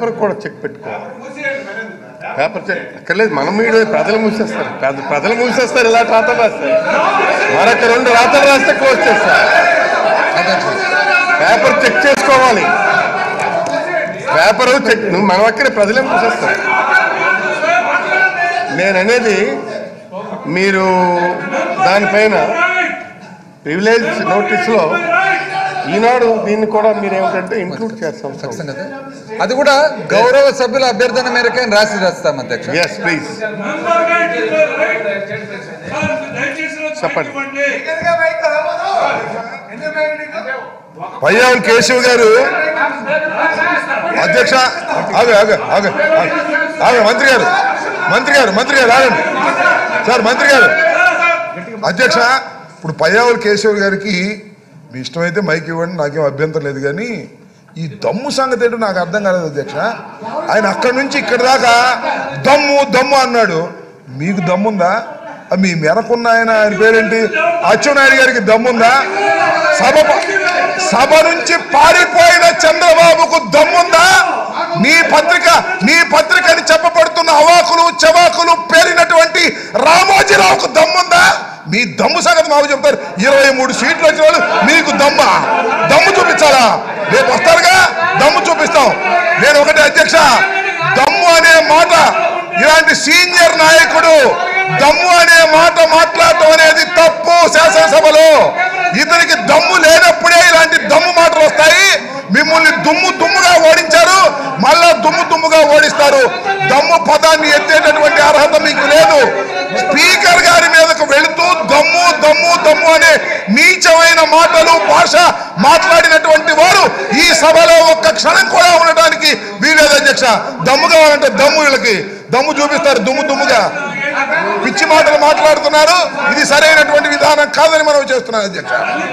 Paper కూడా check పెట్టుకోవాలి paper check అక్కర్లేదు మనం మీడియా ప్రజలు మూసేస్తారు పెద్ద ప్రజలు మూసేస్తారు ఇలా రాతలు రాస్తారు మరొక రెండు రాతలు రాస్తే క్లోజ్ చేస్తారు పేపర్ చెక్ చేసుకోవాలి పేపర్ చెక్ నువ్వు మన అక్కడే ప్రజలే మూసేస్తారు నేను అనేది మీరు దానిపైన ప్రివిలేజ్ నోటీస్లో ఈనాడు దీన్ని కూడా మీరు ఏమిటంటే ఇంక్లూడ్ చేస్తాం సంగతి అది కూడా గౌరవ సభ్యుల అభ్యర్థన మేరకే రాసి రాస్తాం అధ్యక్ష ఎస్ ప్లీజ్ చెప్పండి. పయ్యావులు కేశవ్ గారు అధ్యక్ష ఆగ ఆగ ఆగ ఆగ మంత్రి గారు మంత్రి గారు మంత్రి గారు ఆగండి సార్ మంత్రి గారు అధ్యక్ష ఇప్పుడు పయ్యావులు కేశవ్ గారికి మీ ఇష్టమైతే మైక్ ఇవ్వండి నాకేం అభ్యంతరం లేదు కానీ ఈ దమ్ము సంగతి ఏంటో నాకు అర్థం కాలేదు అధ్యక్ష ఆయన అక్కడి నుంచి ఇక్కడి దాకా దమ్ము దమ్ము అన్నాడు మీకు దమ్ముందా ఆ మీ మెనకున్న ఆయన ఆయన పేరేంటి అచ్చెన్నాయుడు గారికి దమ్ముందా సభ ప- సభ నుంచి పారిపోయిన చంద్రబాబుకు దమ్ముందా నీ పత్రిక నీ పత్రిక అని చెప్పబడుతున్న అవాకులు చవాకులు పేరినటువంటి రామోజీరావుకు దమ్ముందా మీ దమ్ము సంగతి మాకు చెప్తారు ఇరవై మూడు సీట్లు వచ్చిన వాళ్ళు మీకు దమ్మ దమ్ము చూపించాలా రేపు వస్తారుగా దమ్ము చూపిస్తాం నేను ఒకటి అధ్యక్ష దమ్ము అనే మాట ఇలాంటి సీనియర్ నాయకుడు దమ్ము అనే మాట మాట్లాడటం అనేది తప్పు శాసనసభలో ఇతనికి దమ్ము లేనప్పుడే ఇలాంటి దమ్ము మాటలు వస్తాయి మిమ్మల్ని దుమ్ము దుమ్ముగా ఓడించారు మళ్ళా దుమ్ము దుమ్ముగా ఓడిస్తారు దమ్ము పదాన్ని ఎత్తేటటువంటి అర్హత మీకు లేదు స్పీకర్ గారి మీదకు వెళుతూ దమ్ము దమ్ము దమ్ము అనే నీచమైన మాటలు భాష మాట్లాడినటువంటి వారు ఈ సభలో ఒక్క క్షణం కూడా ఉండడానికి వీలేదు అధ్యక్ష దమ్ము కావాలంటే దమ్ము వీళ్ళకి దమ్ము చూపిస్తారు దుమ్ము దుమ్ముగా పిచ్చి మాటలు మాట్లాడుతున్నారు ఇది సరైనటువంటి విధానం కాదని మనం చేస్తున్నాం అధ్యక్ష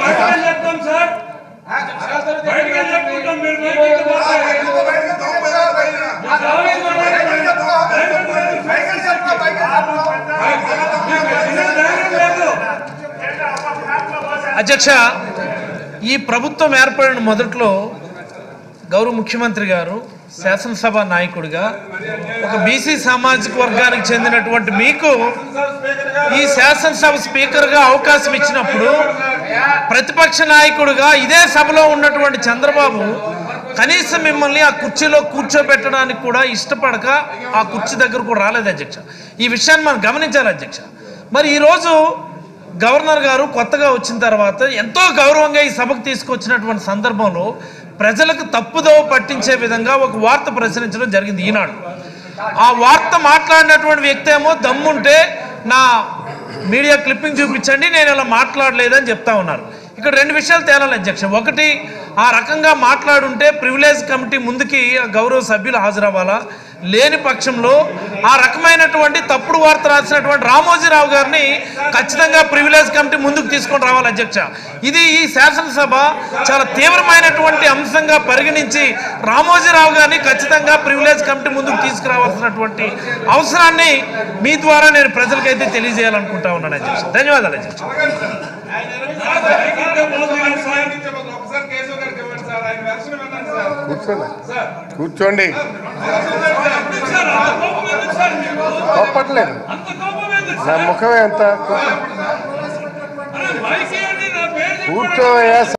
అధ్యక్ష ఈ ప్రభుత్వం ఏర్పడిన మొదట్లో గౌరవ ముఖ్యమంత్రి గారు శాసనసభ నాయకుడిగా ఒక బీసీ సామాజిక వర్గానికి చెందినటువంటి మీకు ఈ శాసనసభ స్పీకర్గా అవకాశం ఇచ్చినప్పుడు ప్రతిపక్ష నాయకుడిగా ఇదే సభలో ఉన్నటువంటి చంద్రబాబు కనీసం మిమ్మల్ని ఆ కుర్చీలో కూర్చోబెట్టడానికి కూడా ఇష్టపడక ఆ కుర్చీ దగ్గరకు రాలేదు అధ్యక్ష ఈ విషయాన్ని మనం గమనించాలి అధ్యక్ష మరి ఈరోజు గవర్నర్ గారు కొత్తగా వచ్చిన తర్వాత ఎంతో గౌరవంగా ఈ సభకు తీసుకొచ్చినటువంటి సందర్భంలో ప్రజలకు తప్పుదోవ పట్టించే విధంగా ఒక వార్త ప్రచురించడం జరిగింది ఈనాడు ఆ వార్త మాట్లాడినటువంటి వ్యక్తి ఏమో దమ్ముంటే నా మీడియా క్లిప్పింగ్ చూపించండి నేను ఇలా మాట్లాడలేదని చెప్తా ఉన్నారు ఇక్కడ రెండు విషయాలు తేలాలి అధ్యక్ష ఒకటి ఆ రకంగా మాట్లాడుంటే ప్రివిలేజ్ కమిటీ ముందుకి ఆ గౌరవ సభ్యులు హాజరవ్వాలా లేని పక్షంలో ఆ రకమైనటువంటి తప్పుడు వార్త రాసినటువంటి రామోజీరావు గారిని ఖచ్చితంగా ప్రివిలేజ్ కమిటీ ముందుకు తీసుకొని రావాలి అధ్యక్ష ఇది ఈ శాసనసభ చాలా తీవ్రమైనటువంటి అంశంగా పరిగణించి రామోజీరావు గారిని ఖచ్చితంగా ప్రివిలేజ్ కమిటీ ముందుకు తీసుకురావాల్సినటువంటి అవసరాన్ని మీ ద్వారా నేను ప్రజలకైతే తెలియజేయాలనుకుంటా ఉన్నాను అధ్యక్ష ధన్యవాదాలు అధ్యక్ష ఒకసారి కేశవ్ గారికి ఇవ్వండి సార్ ఆయన వెర్షన్ విన్నాను సార్ కూర్చోండి కూర్చోండి కోప్పట్లేదు నా ముఖమే అంత కూర్చోవయ్యా